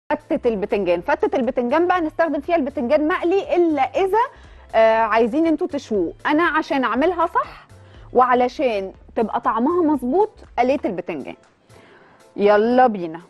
فتة البتنجان فتة البتنجان بقى نستخدم فيها البتنجان مقلي الا اذا آه عايزين انتوا تشووه انا عشان اعملها صح وعلشان تبقى طعمها مظبوط قليت البتنجان يلا بينا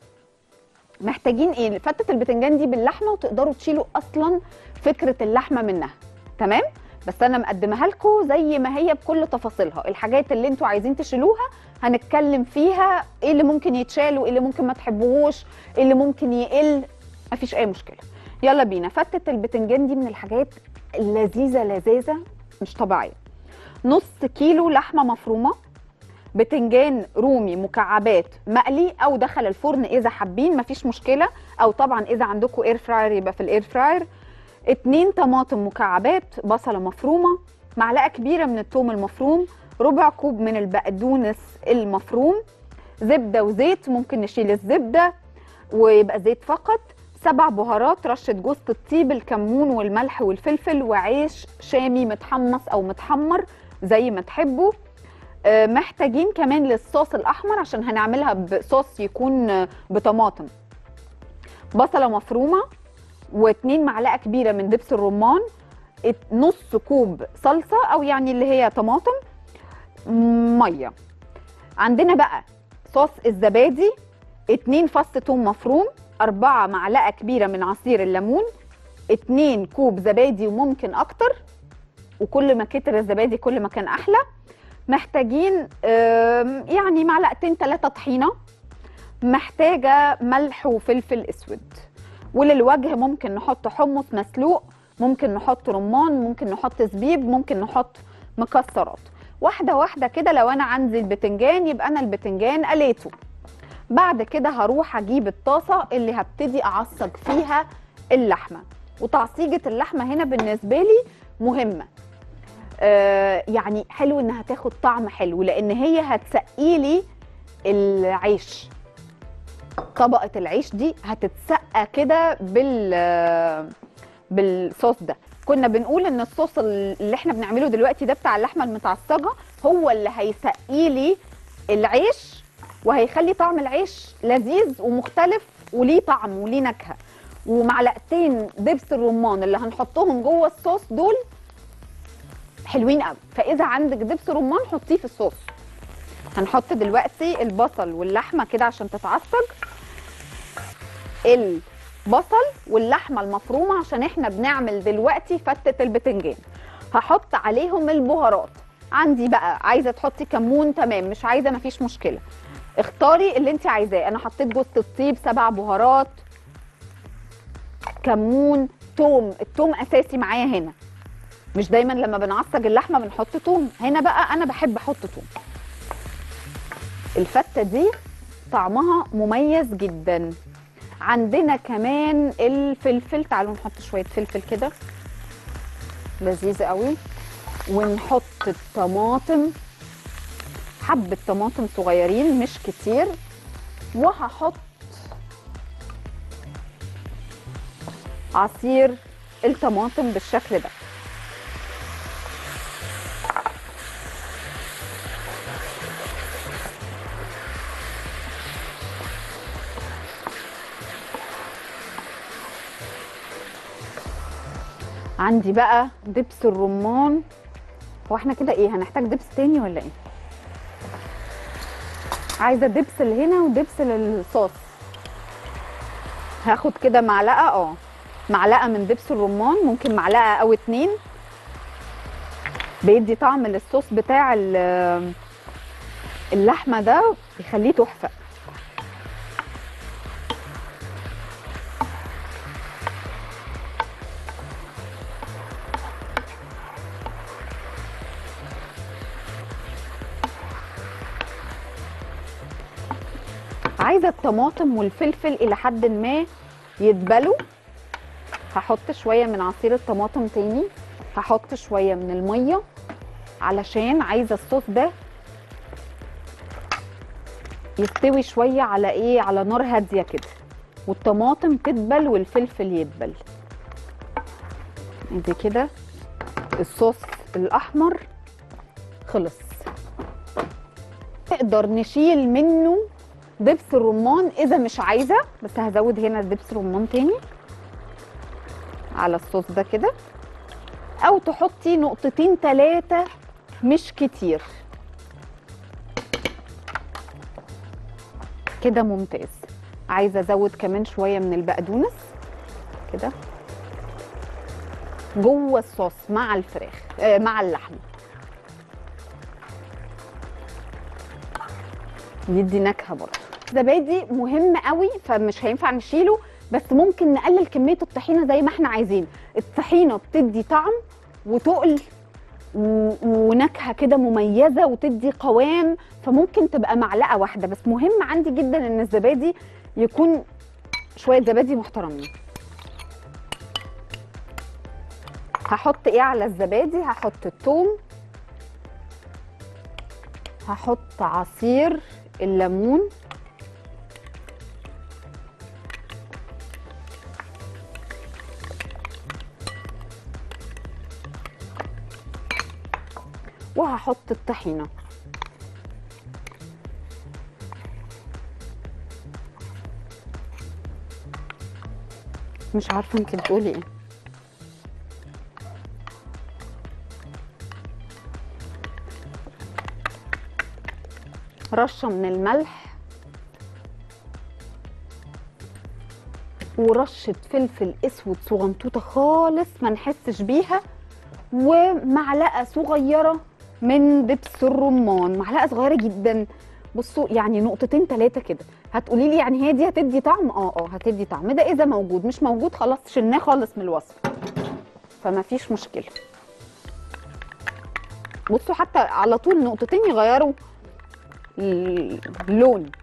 محتاجين ايه فتة البتنجان دي باللحمه وتقدروا تشيلوا اصلا فكره اللحمه منها تمام بس انا مقدمها لكم زي ما هي بكل تفاصيلها الحاجات اللي انتوا عايزين تشيلوها هنتكلم فيها ايه اللي ممكن يتشال وايه اللي ممكن ما تحبوهوش ايه اللي ممكن يقل مفيش اي مشكله يلا بينا فتة البتنجان دي من الحاجات اللذيذه لذاذه مش طبيعيه نص كيلو لحمه مفرومه بتنجان رومي مكعبات مقلي او دخل الفرن اذا حابين مفيش مشكله او طبعا اذا عندكم اير فراير يبقى في الاير فراير اتنين طماطم مكعبات بصله مفرومه معلقه كبيره من الثوم المفروم ربع كوب من البقدونس المفروم زبده وزيت ممكن نشيل الزبده ويبقى زيت فقط سبع بهارات رشه جوز الطيب الكمون والملح والفلفل وعيش شامي متحمص او متحمر زي ما تحبوا آه، محتاجين كمان للصوص الاحمر عشان هنعملها بصوص يكون آه، بطماطم بصله مفرومه واتنين معلقه كبيره من دبس الرمان ات- نص كوب صلصه او يعني اللي هي طماطم ميه عندنا بقى صوص الزبادي اتنين فص ثوم مفروم أربعة معلقة كبيرة من عصير الليمون اتنين كوب زبادي وممكن أكتر وكل ما كتر الزبادي كل ما كان أحلى محتاجين آم، يعني معلقتين ثلاثة طحينة محتاجة ملح وفلفل أسود وللوجه ممكن نحط حمص مسلوق ممكن نحط رمان ممكن نحط زبيب ممكن نحط مكسرات واحدة واحدة كده لو أنا عندي البتنجان يبقى أنا البتنجان قليته بعد كده هروح أجيب الطاسة اللي هبتدي أعصج فيها اللحمة وتعصيجة اللحمة هنا بالنسبة لي مهمة آه يعني حلو إنها تاخد طعم حلو لأن هي هتسقيلي العيش طبقة العيش دي هتتسقى كده بال بالصوص ده كنا بنقول ان الصوص اللي احنا بنعمله دلوقتي ده بتاع اللحمه المتعصجه هو اللي هيسقي لي العيش وهيخلي طعم العيش لذيذ ومختلف وليه طعم وليه نكهه ومعلقتين دبس الرمان اللي هنحطهم جوه الصوص دول حلوين قوي فاذا عندك دبس رمان حطيه في الصوص هنحط دلوقتي البصل واللحمه كده عشان تتعصج البصل واللحمه المفرومه عشان احنا بنعمل دلوقتي فتة البتنجان هحط عليهم البهارات عندي بقى عايزه تحطي كمون تمام مش عايزه مفيش مشكله اختاري اللي انت عايزاه انا حطيت جوز الطيب سبع بهارات كمون توم التوم اساسي معايا هنا مش دايما لما بنعصج اللحمه بنحط توم هنا بقى انا بحب احط توم الفته دي طعمها مميز جدا عندنا كمان الفلفل تعالوا نحط شويه فلفل كده لذيذ قوي ونحط الطماطم حبه طماطم صغيرين مش كتير وهحط عصير الطماطم بالشكل ده عندي بقى دبس الرمان هو احنا كده ايه هنحتاج دبس تاني ولا ايه عايزه دبس اللي هنا ودبس للصوص هاخد كده معلقه اه معلقه من دبس الرمان ممكن معلقه او اتنين بيدي طعم للصوص بتاع ال- اللحمه ده بيخليه تحفه عايزه الطماطم والفلفل الى حد ما يدبلوا هحط شويه من عصير الطماطم تاني هحط شويه من الميه علشان عايزه الصوص ده يستوي شويه على ايه على نار هاديه كده والطماطم تدبل والفلفل يدبل ادي كده الصوص الاحمر خلص نقدر نشيل منه دبس الرمان اذا مش عايزه بس هزود هنا دبس رمان تاني على الصوص ده كده او تحطي نقطتين ثلاثه مش كتير كده ممتاز عايزه ازود كمان شويه من البقدونس كده جوه الصوص مع الفراخ آه مع اللحمه يدي نكهه برضه زبادي مهم قوي فمش هينفع نشيله بس ممكن نقلل كميه الطحينه زي ما احنا عايزين الطحينه بتدي طعم وتقل و- ونكهه كده مميزه وتدي قوام فممكن تبقى معلقه واحده بس مهم عندي جدا ان الزبادي يكون شويه زبادي محترمين هحط ايه على الزبادي هحط الثوم هحط عصير الليمون وهحط الطحينه مش عارفه انت بتقولي ايه رشه من الملح ورشه فلفل اسود صغنطوطه خالص ما نحسش بيها ومعلقه صغيره من دبس الرمان معلقه صغيره جدا بصوا يعني نقطتين ثلاثه كده هتقولي لي يعني هي دي هتدي طعم اه اه هتدي طعم ده اذا موجود مش موجود خلاص شلناه خالص من الوصف فما فيش مشكله بصوا حتى على طول نقطتين يغيروا اللون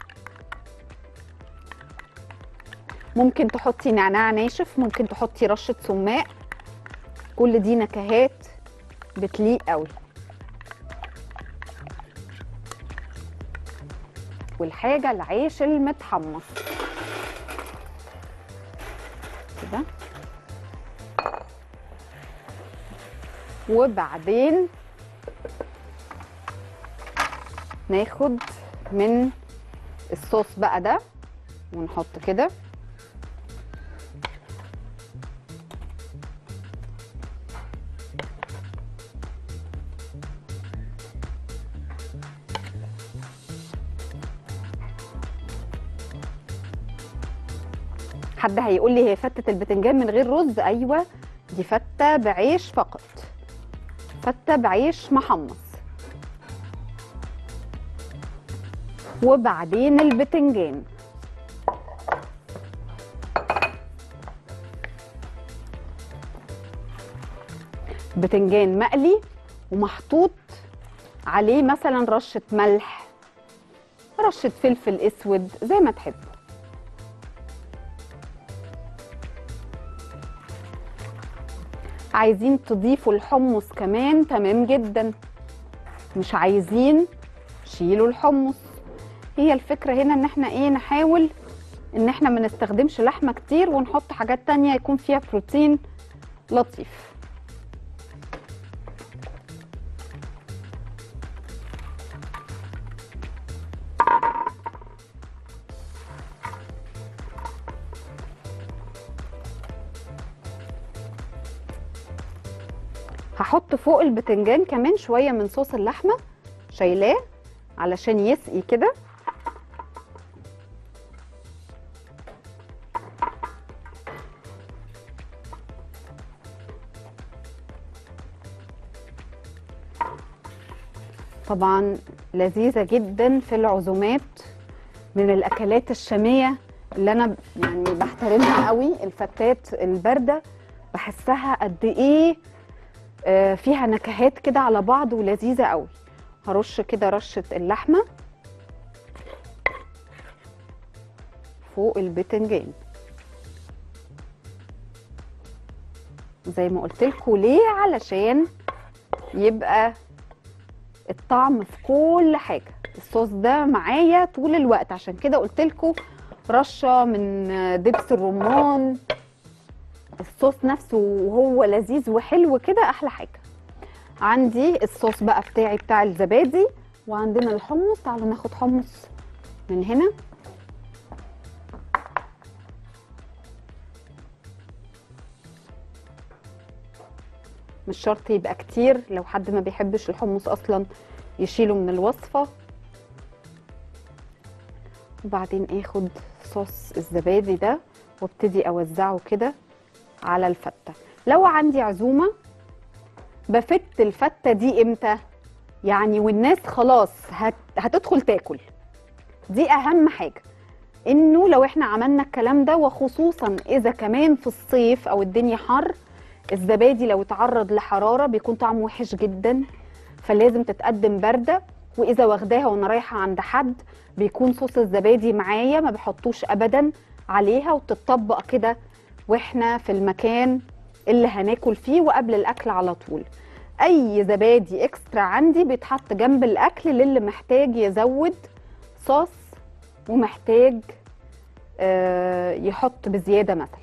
ممكن تحطي نعناع ناشف ممكن تحطي رشه سماق كل دي نكهات بتليق قوي والحاجه العيش المتحمص كده وبعدين ناخد من الصوص بقى ده ونحط كده حد هيقول لي هي فتة البتنجان من غير رز ايوه دي فتة بعيش فقط فتة بعيش محمص وبعدين البتنجان بتنجان مقلي ومحطوط عليه مثلا رشة ملح رشة فلفل اسود زي ما تحبوا عايزين تضيفوا الحمص كمان تمام جدا مش عايزين شيلوا الحمص هي الفكرة هنا ان احنا ايه نحاول ان احنا ما نستخدمش لحمة كتير ونحط حاجات تانية يكون فيها بروتين لطيف هحط فوق البتنجان كمان شوية من صوص اللحمة شايلاه علشان يسقي كده طبعا لذيذة جدا في العزومات من الأكلات الشامية اللي أنا يعني بحترمها قوي الفتات الباردة بحسها قد إيه آه، فيها نكهات كده على بعض ولذيذة قوي هرش كده رشة اللحمة فوق البتنجان زي ما قلت لكم ليه علشان يبقى الطعم في كل حاجه الصوص ده معايا طول الوقت عشان كده قلت لكم رشه من دبس الرمان الصوص نفسه وهو لذيذ وحلو كده احلى حاجه عندي الصوص بقى بتاعي بتاع الزبادي وعندنا الحمص تعالوا ناخد حمص من هنا مش شرط يبقى كتير لو حد ما بيحبش الحمص اصلا يشيله من الوصفه وبعدين اخد صوص الزبادي ده وابتدي اوزعه كده على الفته لو عندي عزومه بفت الفته دي امتى يعني والناس خلاص هت... هتدخل تاكل دي اهم حاجه انه لو احنا عملنا الكلام ده وخصوصا اذا كمان في الصيف او الدنيا حر الزبادي لو اتعرض لحراره بيكون طعمه وحش جدا فلازم تتقدم بارده واذا واخداها وانا رايحه عند حد بيكون صوص الزبادي معايا ما بحطوش ابدا عليها وتتطبق كده واحنا في المكان اللي هناكل فيه وقبل الاكل على طول اي زبادي اكسترا عندي بيتحط جنب الاكل للي محتاج يزود صوص ومحتاج آه، يحط بزياده مثلا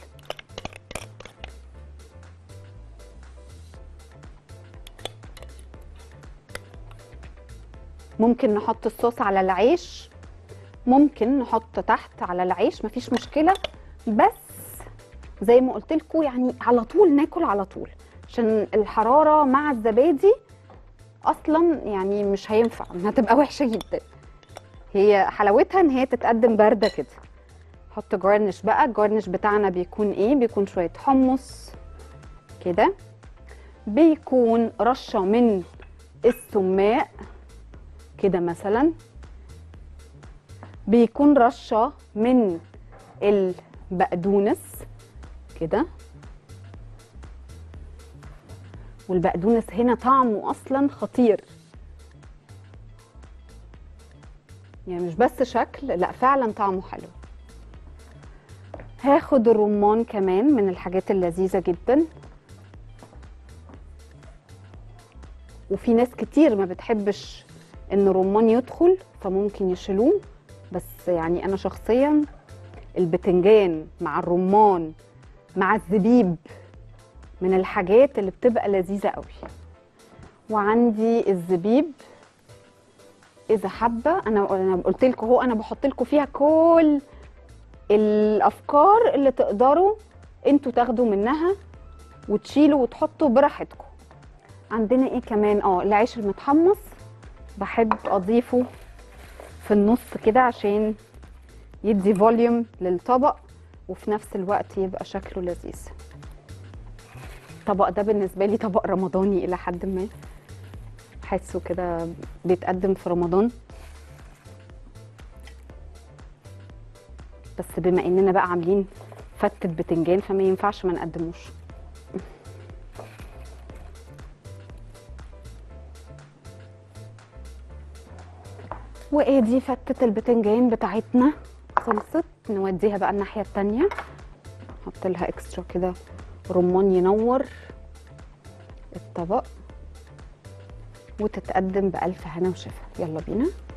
ممكن نحط الصوص على العيش ممكن نحط تحت على العيش مفيش مشكله بس زي ما قلت لكم يعني على طول ناكل على طول عشان الحراره مع الزبادي اصلا يعني مش هينفع هتبقى وحشه جدا هي حلاوتها ان هي تتقدم بارده كده حط جارنش بقى الجارنش بتاعنا بيكون ايه بيكون شويه حمص كده بيكون رشه من السماق كده مثلا بيكون رشه من البقدونس كده والبقدونس هنا طعمه اصلا خطير يعني مش بس شكل لا فعلا طعمه حلو هاخد الرمان كمان من الحاجات اللذيذه جدا وفي ناس كتير ما بتحبش ان الرمان يدخل فممكن يشيلوه بس يعني انا شخصيا البتنجان مع الرمان مع الزبيب من الحاجات اللي بتبقى لذيذه قوي وعندي الزبيب اذا حابه انا انا قلت لكم اهو انا بحط لكم فيها كل الافكار اللي تقدروا انتوا تاخدوا منها وتشيلوا وتحطوا براحتكم عندنا ايه كمان اه العيش المتحمص بحب اضيفه في النص كده عشان يدي فوليوم للطبق وفي نفس الوقت يبقى شكله لذيذ الطبق ده بالنسبه لي طبق رمضاني الى حد ما حاسه كده بيتقدم في رمضان بس بما اننا بقى عاملين فتة بتنجان فما ينفعش ما نقدموش وادي فتة البتنجان بتاعتنا خلصت نوديها بقى الناحية التانية نحط لها اكسترا كده رمان ينور الطبق وتتقدم بألف هنا وشفا يلا بينا